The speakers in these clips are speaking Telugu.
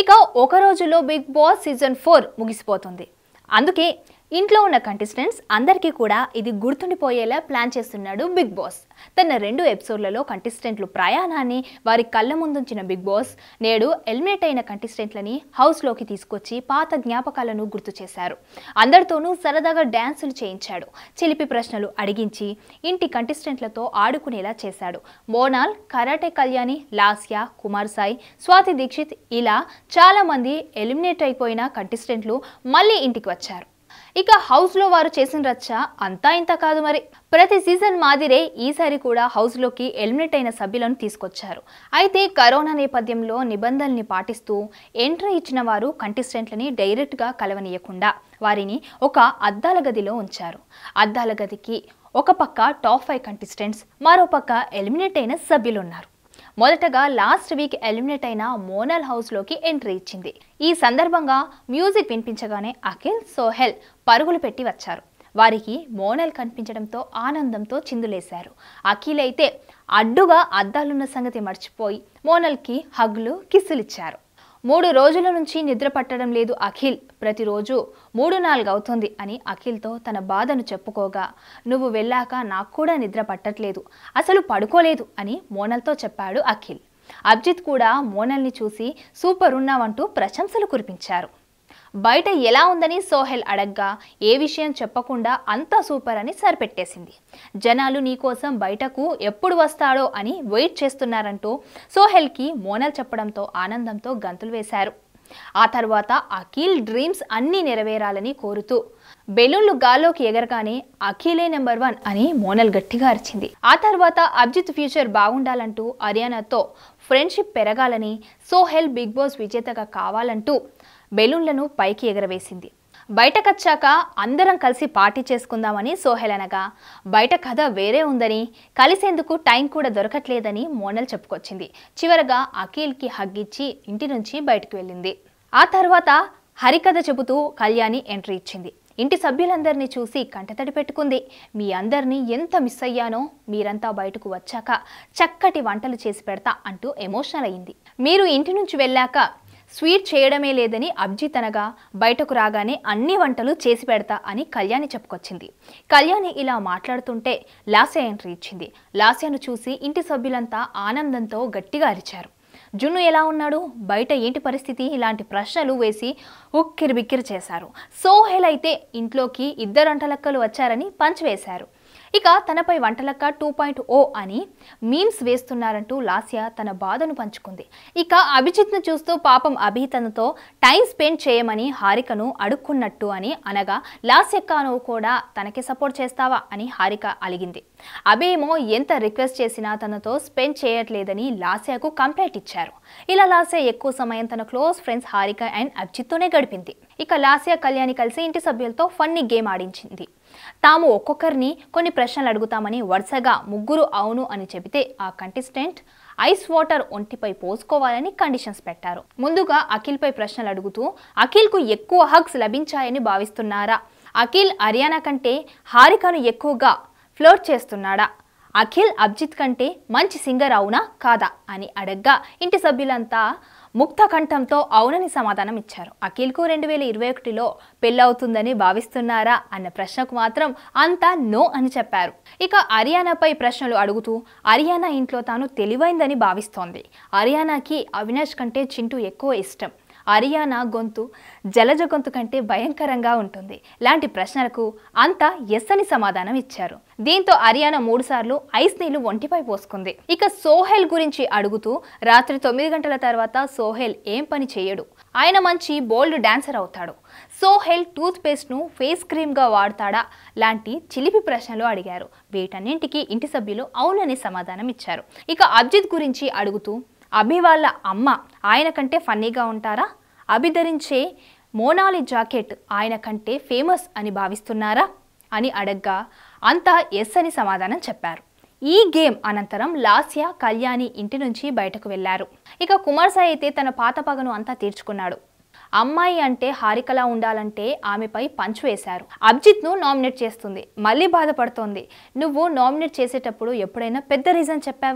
ఇక ఒక రోజులో బిగ్ బాస్ సీజన్ ఫోర్ ముగిసిపోతుంది అందుకే ఇంట్లో ఉన్న కంటెస్టెంట్స్ అందరికీ కూడా ఇది గుర్తుండిపోయేలా ప్లాన్ చేస్తున్నాడు బిగ్ బాస్ తన రెండు ఎపిసోడ్లలో కంటెస్టెంట్లు ప్రయాణాన్ని వారి కళ్ళ ముందుంచిన బిగ్ బాస్ నేడు ఎలిమినేట్ అయిన కంటెస్టెంట్లని హౌస్లోకి తీసుకొచ్చి పాత జ్ఞాపకాలను గుర్తు చేశారు అందరితోనూ సరదాగా డ్యాన్సులు చేయించాడు చిలిపి ప్రశ్నలు అడిగించి ఇంటి కంటెస్టెంట్లతో ఆడుకునేలా చేశాడు మోనాల్ కరాటే కళ్యాణి లాస్య కుమార్ సాయి స్వాతి దీక్షిత్ ఇలా చాలా మంది ఎలిమినేట్ అయిపోయిన కంటెస్టెంట్లు మళ్ళీ ఇంటికి వచ్చారు ఇక హౌస్లో వారు చేసిన రచ్చ అంతా ఇంత కాదు మరి ప్రతి సీజన్ మాదిరే ఈసారి కూడా హౌస్లోకి ఎలిమినేట్ అయిన సభ్యులను తీసుకొచ్చారు అయితే కరోనా నేపథ్యంలో నిబంధనల్ని పాటిస్తూ ఎంట్రీ ఇచ్చిన వారు కంటెస్టెంట్లని డైరెక్ట్గా కలవనీయకుండా వారిని ఒక అద్దాల గదిలో ఉంచారు అద్దాల గదికి ఒక పక్క టాప్ ఫైవ్ కంటెస్టెంట్స్ మరో పక్క ఎలిమినేట్ అయిన సభ్యులు ఉన్నారు మొదటగా లాస్ట్ వీక్ ఎలిమినేట్ అయిన మోనల్ హౌస్లోకి ఎంట్రీ ఇచ్చింది ఈ సందర్భంగా మ్యూజిక్ వినిపించగానే అఖిల్ సోహెల్ పరుగులు పెట్టి వచ్చారు వారికి మోనల్ కనిపించడంతో ఆనందంతో చిందులేశారు అఖిల్ అయితే అడ్డుగా అద్దాలున్న సంగతి మర్చిపోయి మోనల్కి హగ్లు కిస్సులిచ్చారు మూడు రోజుల నుంచి నిద్ర పట్టడం లేదు అఖిల్ ప్రతిరోజు మూడు నాలుగు అవుతుంది అని అఖిల్తో తన బాధను చెప్పుకోగా నువ్వు వెళ్ళాక నాకు కూడా నిద్ర పట్టట్లేదు అసలు పడుకోలేదు అని మోనల్తో చెప్పాడు అఖిల్ అబ్జిత్ కూడా మోనల్ని చూసి సూపర్ ఉన్నావంటూ ప్రశంసలు కురిపించారు బయట ఎలా ఉందని సోహెల్ అడగ్గా ఏ విషయం చెప్పకుండా అంతా సూపర్ అని సరిపెట్టేసింది జనాలు నీకోసం బయటకు ఎప్పుడు వస్తాడో అని వెయిట్ చేస్తున్నారంటూ సోహెల్కి మోనల్ చెప్పడంతో ఆనందంతో గంతులు వేశారు ఆ తర్వాత అఖిల్ డ్రీమ్స్ అన్నీ నెరవేరాలని కోరుతూ బెలూన్లు గాల్లోకి ఎగరగానే అఖిలే నెంబర్ వన్ అని మోనల్ గట్టిగా అరిచింది ఆ తర్వాత అబ్జిత్ ఫ్యూచర్ బాగుండాలంటూ హర్యానాతో ఫ్రెండ్షిప్ పెరగాలని సోహెల్ బిగ్ బాస్ విజేతగా కావాలంటూ బెలూన్లను పైకి ఎగరవేసింది బయటకొచ్చాక అందరం కలిసి పార్టీ చేసుకుందామని సోహెల్ అనగా బయట కథ వేరే ఉందని కలిసేందుకు టైం కూడా దొరకట్లేదని మోనల్ చెప్పుకొచ్చింది చివరగా అఖిల్కి హగ్గిచ్చి ఇంటి నుంచి బయటకు వెళ్ళింది ఆ తర్వాత హరికథ చెబుతూ కళ్యాణి ఎంట్రీ ఇచ్చింది ఇంటి సభ్యులందరినీ చూసి కంటతడి పెట్టుకుంది మీ అందరినీ ఎంత మిస్ అయ్యానో మీరంతా బయటకు వచ్చాక చక్కటి వంటలు చేసి పెడతా అంటూ ఎమోషనల్ అయింది మీరు ఇంటి నుంచి వెళ్ళాక స్వీట్ చేయడమే లేదని అబ్జిత్ అనగా బయటకు రాగానే అన్ని వంటలు చేసి పెడతా అని కళ్యాణి చెప్పుకొచ్చింది కళ్యాణి ఇలా మాట్లాడుతుంటే లాస్య ఎంట్రీ ఇచ్చింది లాస్యను చూసి ఇంటి సభ్యులంతా ఆనందంతో గట్టిగా అరిచారు జున్ను ఎలా ఉన్నాడు బయట ఏంటి పరిస్థితి ఇలాంటి ప్రశ్నలు వేసి ఉక్కిరి బిక్కిరి చేశారు సోహెల్ అయితే ఇంట్లోకి ఇద్దరు వంటలక్కలు వచ్చారని పంచ్ వేశారు ఇక తనపై వంటలక్క టూ పాయింట్ ఓ అని మీమ్స్ వేస్తున్నారంటూ లాస్య తన బాధను పంచుకుంది ఇక అభిజిత్ను చూస్తూ పాపం అభి తనతో టైం స్పెండ్ చేయమని హారికను అడుక్కున్నట్టు అని అనగా లాస్యక్క నువ్వు కూడా తనకి సపోర్ట్ చేస్తావా అని హారిక అలిగింది అభేమో ఎంత రిక్వెస్ట్ చేసినా తనతో స్పెండ్ చేయట్లేదని లాస్యకు కంప్లైంట్ ఇచ్చారు ఇలా లాస్య ఎక్కువ సమయం తన క్లోజ్ ఫ్రెండ్స్ హారిక అండ్ అభిజిత్తోనే గడిపింది ఇక లాస్య కళ్యాణి కలిసి ఇంటి సభ్యులతో ఫన్నీ గేమ్ ఆడించింది తాము ఒక్కొక్కరిని కొన్ని ప్రశ్నలు అడుగుతామని వరుసగా ముగ్గురు అవును అని చెబితే ఆ కంటెస్టెంట్ ఐస్ వాటర్ ఒంటిపై పోసుకోవాలని కండిషన్స్ పెట్టారు ముందుగా అఖిల్పై ప్రశ్నలు అడుగుతూ అఖిల్కు ఎక్కువ హగ్స్ లభించాయని భావిస్తున్నారా అఖిల్ హర్యానా కంటే హారికను ఎక్కువగా ఫ్లోట్ చేస్తున్నాడా అఖిల్ అబ్జిత్ కంటే మంచి సింగర్ అవునా కాదా అని అడగ్గా ఇంటి సభ్యులంతా ముక్త కంఠంతో అవునని సమాధానం ఇచ్చారు అఖిల్కు రెండు వేల ఇరవై ఒకటిలో పెళ్ళవుతుందని భావిస్తున్నారా అన్న ప్రశ్నకు మాత్రం అంతా నో అని చెప్పారు ఇక హర్యానాపై ప్రశ్నలు అడుగుతూ హర్యానా ఇంట్లో తాను తెలివైందని భావిస్తోంది హర్యానాకి అవినాష్ కంటే చింటూ ఎక్కువ ఇష్టం హరియానా గొంతు జలజ గొంతు కంటే భయంకరంగా ఉంటుంది లాంటి ప్రశ్నలకు అంతా ఎస్ అని సమాధానం ఇచ్చారు దీంతో హరియానా మూడుసార్లు ఐస్ నీళ్లు ఒంటిపై పోసుకుంది ఇక సోహెల్ గురించి అడుగుతూ రాత్రి తొమ్మిది గంటల తర్వాత సోహెల్ ఏం పని చేయడు ఆయన మంచి బోల్డ్ డాన్సర్ అవుతాడు సోహెల్ టూత్ పేస్ట్ను ఫేస్ క్రీమ్గా వాడతాడా లాంటి చిలిపి ప్రశ్నలు అడిగారు వీటన్నింటికి ఇంటి సభ్యులు అవునని సమాధానం ఇచ్చారు ఇక అబ్జిత్ గురించి అడుగుతూ అభి వాళ్ళ అమ్మ ఆయన కంటే ఫన్నీగా ఉంటారా అభి ధరించే మోనాలి జాకెట్ ఆయన కంటే ఫేమస్ అని భావిస్తున్నారా అని అడగ్గా అంతా ఎస్ అని సమాధానం చెప్పారు ఈ గేమ్ అనంతరం లాస్య కళ్యాణి ఇంటి నుంచి బయటకు వెళ్లారు ఇక కుమార్ సాయి అయితే తన పాత పగను అంతా తీర్చుకున్నాడు అమ్మాయి అంటే హారికలా ఉండాలంటే ఆమెపై పంచ్ వేశారు అబ్జిత్ను నామినేట్ చేస్తుంది మళ్ళీ బాధపడుతోంది నువ్వు నామినేట్ చేసేటప్పుడు ఎప్పుడైనా పెద్ద రీజన్ చెప్పావా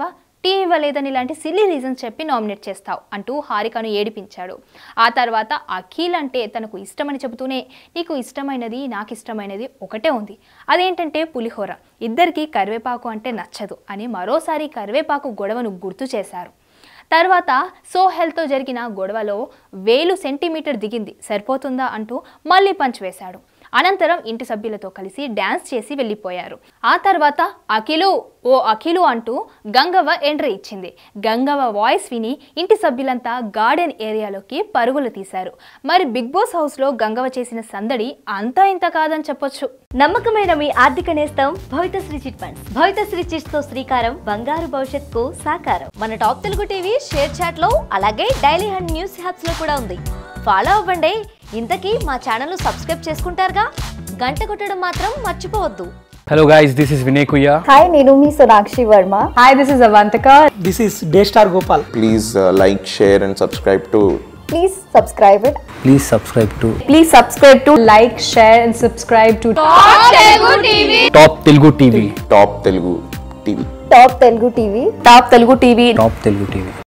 టీ ఇవ్వలేదని ఇలాంటి సిల్లీ రీజన్స్ చెప్పి నామినేట్ చేస్తావు అంటూ హారికను ఏడిపించాడు ఆ తర్వాత అఖిల్ అంటే తనకు ఇష్టమని చెబుతూనే నీకు ఇష్టమైనది నాకు ఇష్టమైనది ఒకటే ఉంది అదేంటంటే పులిహోర ఇద్దరికి కరివేపాకు అంటే నచ్చదు అని మరోసారి కరివేపాకు గొడవను గుర్తు చేశారు తర్వాత సోహెల్తో జరిగిన గొడవలో వేలు సెంటీమీటర్ దిగింది సరిపోతుందా అంటూ మళ్ళీ పంచ్ వేశాడు అనంతరం ఇంటి సభ్యులతో కలిసి డ్యాన్స్ చేసి వెళ్ళిపోయారు ఆ తర్వాత అఖిలు ఓ అఖిలు అంటూ గంగవ్వ ఎంట్రీ ఇచ్చింది గంగవ్వ వాయిస్ విని ఇంటి సభ్యులంతా గార్డెన్ ఏరియాలోకి పరుగులు తీశారు మరి బిగ్ బాస్ హౌస్లో గంగవ్వ చేసిన సందడి అంతా ఇంత కాదని చెప్పొచ్చు నమ్మకమైన మీ ఆర్థిక నేస్తం Bhavithashri chit funds Bhavithashri chits తో శ్రీకారం బంగారు భవిష్యత్తుకు సాకారం మన top Telugu TV ShareChat లో అలాగే డైలీ హండ్ న్యూస్ హ్యాప్స్ లో కూడా ఉంది ఫాలో అవ్వండి ఇంతకీ మా ఛానల్ సబ్స్క్రైబ్ చేసుకుంటారుగా గంట కొట్టడం మాత్రం మర్చిపోవద్దు Hello guys, this is Vinay Kuya. Hi, నేను మీ Sonakshi Varma Hi, this is Avantika. This is Daystar Gopal. please uh, like, share, and subscribe to please subscribe it Please subscribe to Please subscribe to like, share, and subscribe to Top Telugu TV. Top Telugu TV. Top Telugu TV Top Telugu TV. Top Telugu TV.